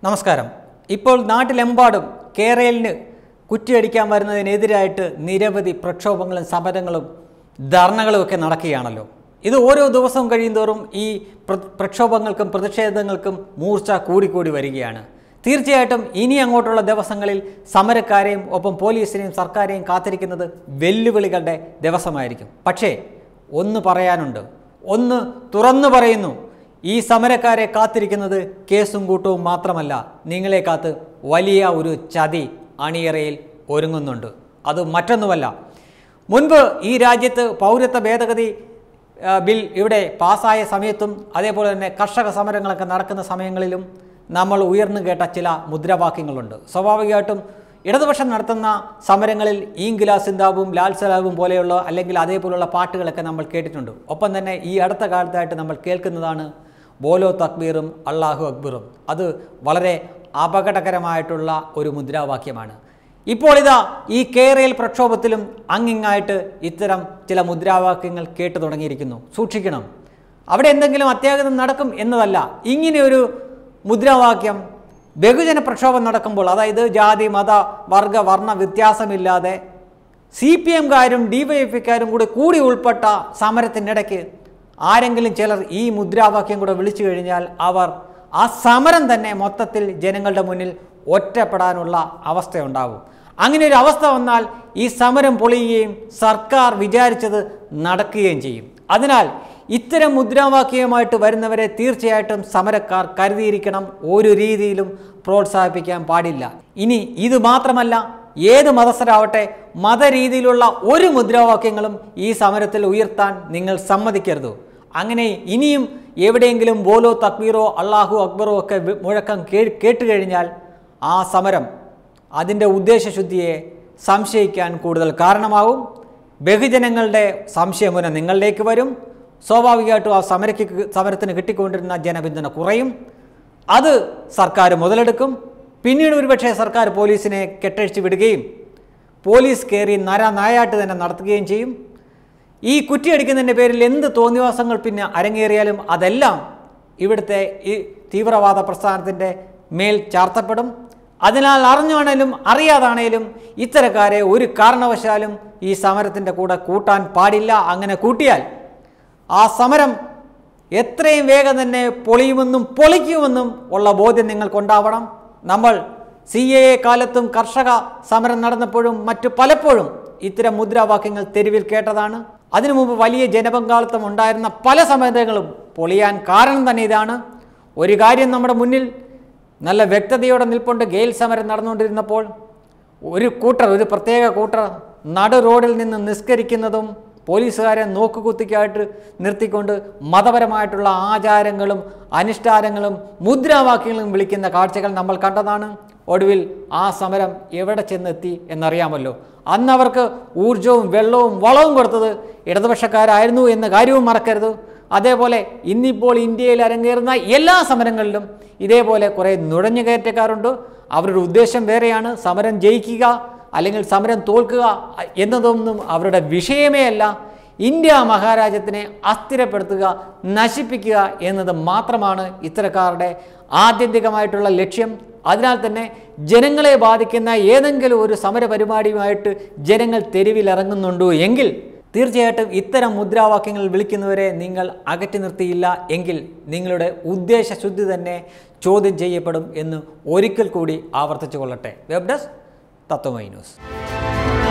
നമസ്കാരം ഇപ്പോൾ നാട്ടിലെമ്പാടും കേരളിന് കുറ്റിയടിക്കാൻ വരുന്നതിനെതിരായിട്ട് നിരവധി പ്രക്ഷോഭങ്ങളും സമരങ്ങളും ധർണകളും ഒക്കെ നടക്കുകയാണല്ലോ ഇത് ഓരോ ദിവസവും കഴിയുന്തോറും ഈ പ്ര- പ്രക്ഷോഭങ്ങൾക്കും പ്രതിഷേധങ്ങൾക്കും മൂർച്ച കൂടിക്കൂടി വരികയാണ് തീർച്ചയായിട്ടും ഇനി അങ്ങോട്ടുള്ള ദിവസങ്ങളിൽ സമരക്കാരെയും ഒപ്പം പോലീസിനെയും സർക്കാരെയും കാത്തിരിക്കുന്നത് വെല്ലുവിളികളുടെ ദിവസമായിരിക്കും പക്ഷേ ഒന്ന് പറയാനുണ്ട് ഒന്ന് തുറന്നു പറയുന്നു ഈ സമരക്കാരെ കാത്തിരിക്കുന്നത് കേസും കൂട്ടവും മാത്രമല്ല നിങ്ങളെ കാത്ത് വലിയ ഒരു ചതി അണിയറയിൽ ഒരുങ്ങുന്നുണ്ട് അത് മറ്റൊന്നുമല്ല മുൻപ് ഈ രാജ്യത്ത് പൗരത്വ ഭേദഗതി ആ, ബിൽ ഇവിടെ പാസ്സായ സമയത്തും അതേപോലെ തന്നെ കർഷക സമരങ്ങളൊക്കെ നടക്കുന്ന സമയങ്ങളിലും നമ്മൾ ഉയർന്നു കേട്ട ചില മുദ്രാവാക്യങ്ങളുണ്ട് സ്വാഭാവികമായിട്ടും ഇടതുപക്ഷം നടത്തുന്ന സമരങ്ങളിൽ ഈങ്കില സിന്ദാബും ലാൽ സലാബും പോലെയുള്ള അല്ലെങ്കിൽ അതേപോലുള്ള പാട്ടുകളൊക്കെ നമ്മൾ കേട്ടിട്ടുണ്ട് ഒപ്പം തന്നെ ഈ അടുത്ത കാലത്തായിട്ട് നമ്മൾ കേൾക്കുന്നതാണ് ബോലോ തക്ബീറും അള്ളാഹു അക്ബറും അത് വളരെ അപകടകരമായിട്ടുള്ള ഒരു മുദ്രാവാക്യമാണ് ഇപ്പോൾ ഇതാ ഈ കേരള പ്രക്ഷോഭത്തിലും അങ്ങിങ്ങായിട്ട് ഇത്തരം ചില മുദ്രാവാക്യങ്ങൾ കേട്ടു തുടങ്ങിയിരിക്കുന്നു സൂക്ഷിക്കണം അവിടെ എന്തെങ്കിലും അത്യാഹിതം നടക്കും എന്നതല്ല ഇങ്ങനെയൊരു മുദ്രാവാക്യം ബഹുജന പ്രക്ഷോഭം നടക്കുമ്പോൾ അതായത് ജാതി മത വർഗ വർണ്ണ വ്യത്യാസമില്ലാതെ സി പി എംകാരും ഡി വൈ എഫ് ഇക്കാരും കൂടി കൂടി ഉൾപ്പെട്ട സമരത്തിനിടയ്ക്ക് ആരെങ്കിലും ചിലർ ഈ മുദ്രാവാക്യം കൂടെ വിളിച്ചു കഴിഞ്ഞാൽ അവർ ആ സമരം തന്നെ മൊത്തത്തിൽ ജനങ്ങളുടെ മുന്നിൽ ഒറ്റപ്പെടാനുള്ള അവസ്ഥയുണ്ടാവും അങ്ങനെ ഒരു അവസ്ഥ വന്നാൽ ഈ സമരം പൊളിയുകയും സർക്കാർ വിചാരിച്ചത് നടക്കുകയും ചെയ്യും അതിനാൽ ഇത്തരം മുദ്രാവാക്യവുമായിട്ട് വരുന്നവരെ തീർച്ചയായിട്ടും സമരക്കാർ കരുതിയിരിക്കണം ഒരു രീതിയിലും പ്രോത്സാഹിപ്പിക്കാൻ പാടില്ല ഇനി ഇത് മാത്രമല്ല ഏത് മതസ്ഥരാവട്ടെ മതരീതിയിലുള്ള ഒരു മുദ്രാവാക്യങ്ങളും ഈ സമരത്തിൽ ഉയർത്താൻ നിങ്ങൾ സമ്മതിക്കരുത് അങ്ങനെ ഇനിയും എവിടെയെങ്കിലും ബോലോ തക്ബീറോ അള്ളാഹു അക്ബറോ ഒക്കെ വി- മുഴക്കം കേ- കേട്ടുകഴിഞ്ഞാൽ ആ സമരം അതിൻ്റെ ഉദ്ദേശശുദ്ധിയെ സംശയിക്കാൻ കൂടുതൽ കാരണമാവും ബഹുജനങ്ങളുടെ സംശയമുന നിങ്ങളിലേക്ക് വരും സ്വാഭാവികമായിട്ടും ആ സമരയ്ക്ക് സമരത്തിന് കിട്ടിക്കൊണ്ടിരുന്ന ജനപിന്തുണ കുറയും അത് സർക്കാർ മുതലെടുക്കും പിന്നീട് ഒരുപക്ഷെ സർക്കാർ പോലീസിനെ കെട്ടഴിച്ച് വിടുകയും പോലീസ് കയറി നര നായാട്ട് തന്നെ നടത്തുകയും ചെയ്യും ഈ കുറ്റിയടിക്കുന്നതിൻ്റെ പേരിൽ എന്ത് തോന്നിവാസങ്ങൾ പിന്നെ അരങ്ങേറിയാലും അതെല്ലാം ഇവിടുത്തെ ഈ തീവ്രവാദ പ്രസ്ഥാനത്തിൻ്റെ മേൽ ചാർത്തപ്പെടും അതിനാൽ അറിഞ്ഞാണേലും അറിയാതാണേലും ഇത്തരക്കാരെ ഒരു കാരണവശാലും ഈ സമരത്തിൻ്റെ കൂടെ കൂട്ടാൻ പാടില്ല അങ്ങനെ കൂട്ടിയാൽ ആ സമരം എത്രയും വേഗം തന്നെ പൊളിയുമെന്നും പൊളിക്കുമെന്നും ഉള്ള ബോധ്യം നിങ്ങൾക്കുണ്ടാവണം നമ്മൾ സി എ എ കാലത്തും കർഷക സമരം നടന്നപ്പോഴും മറ്റു പലപ്പോഴും ഇത്തരം മുദ്രാവാക്യങ്ങൾ തെരുവിൽ കേട്ടതാണ് അതിനു മുമ്പ് വലിയ ജനപങ്കാളിത്തം ഉണ്ടായിരുന്ന പല സമരങ്ങളും പൊളിയാൻ കാരണം തന്നെ ഇതാണ് ഒരു കാര്യം നമ്മുടെ മുന്നിൽ നല്ല വ്യക്തതയോടെ നിൽപ്പുണ്ട് ഗെയിൽ സമരം നടന്നുകൊണ്ടിരുന്നപ്പോൾ ഒരു കൂട്ടർ ഒരു പ്രത്യേക കൂട്ടർ നടു റോഡിൽ നിന്ന് നിസ്കരിക്കുന്നതും പോലീസുകാരെ നോക്കുകുത്തിക്കായിട്ട് നിർത്തിക്കൊണ്ട് മതപരമായിട്ടുള്ള ആചാരങ്ങളും അനുഷ്ഠാനങ്ങളും മുദ്രാവാക്യങ്ങളും വിളിക്കുന്ന കാഴ്ചകൾ നമ്മൾ കണ്ടതാണ് ഒടുവിൽ ആ സമരം എവിടെ ചെന്നെത്തി എന്നറിയാമല്ലോ അന്ന് അവർക്ക് ഊർജവും വെള്ളവും വളവും കൊടുത്തത് ഇടതുപക്ഷക്കാരായിരുന്നു എന്ന കാര്യവും മറക്കരുത് അതേപോലെ ഇന്നിപ്പോൾ ഇന്ത്യയിൽ അരങ്ങേറുന്ന എല്ലാ സമരങ്ങളിലും ഇതേപോലെ കുറേ നുഴഞ്ഞുകയറ്റക്കാരുണ്ട് അവരുടെ ഉദ്ദേശം വേറെയാണ് സമരം ജയിക്കുക അല്ലെങ്കിൽ സമരം തോൽക്കുക എന്നതൊന്നും അവരുടെ വിഷയമേ അല്ല ഇന്ത്യ മഹാരാജ്യത്തിനെ അസ്ഥിരപ്പെടുത്തുക നശിപ്പിക്കുക എന്നത് മാത്രമാണ് ഇത്തരക്കാരുടെ ആത്യന്തികമായിട്ടുള്ള ലക്ഷ്യം അതിനാൽ തന്നെ ജനങ്ങളെ ബാധിക്കുന്ന ഏതെങ്കിലും ഒരു സമര പരിപാടിയുമായിട്ട് ജനങ്ങൾ തെരുവിലിറങ്ങുന്നുണ്ടോ എങ്കിൽ തീർച്ചയായിട്ടും ഇത്തരം മുദ്രാവാക്യങ്ങൾ വിളിക്കുന്നവരെ നിങ്ങൾ അകറ്റി നിർത്തിയില്ല എങ്കിൽ നിങ്ങളുടെ ഉദ്ദേശശുദ്ധി തന്നെ ചോദ്യം ചെയ്യപ്പെടും എന്ന് ഒരിക്കൽ കൂടി ആവർത്തിച്ചു കൊള്ളട്ടെ വെബ് ഡെസ്ക് തത്വമൈ ന്യൂസ്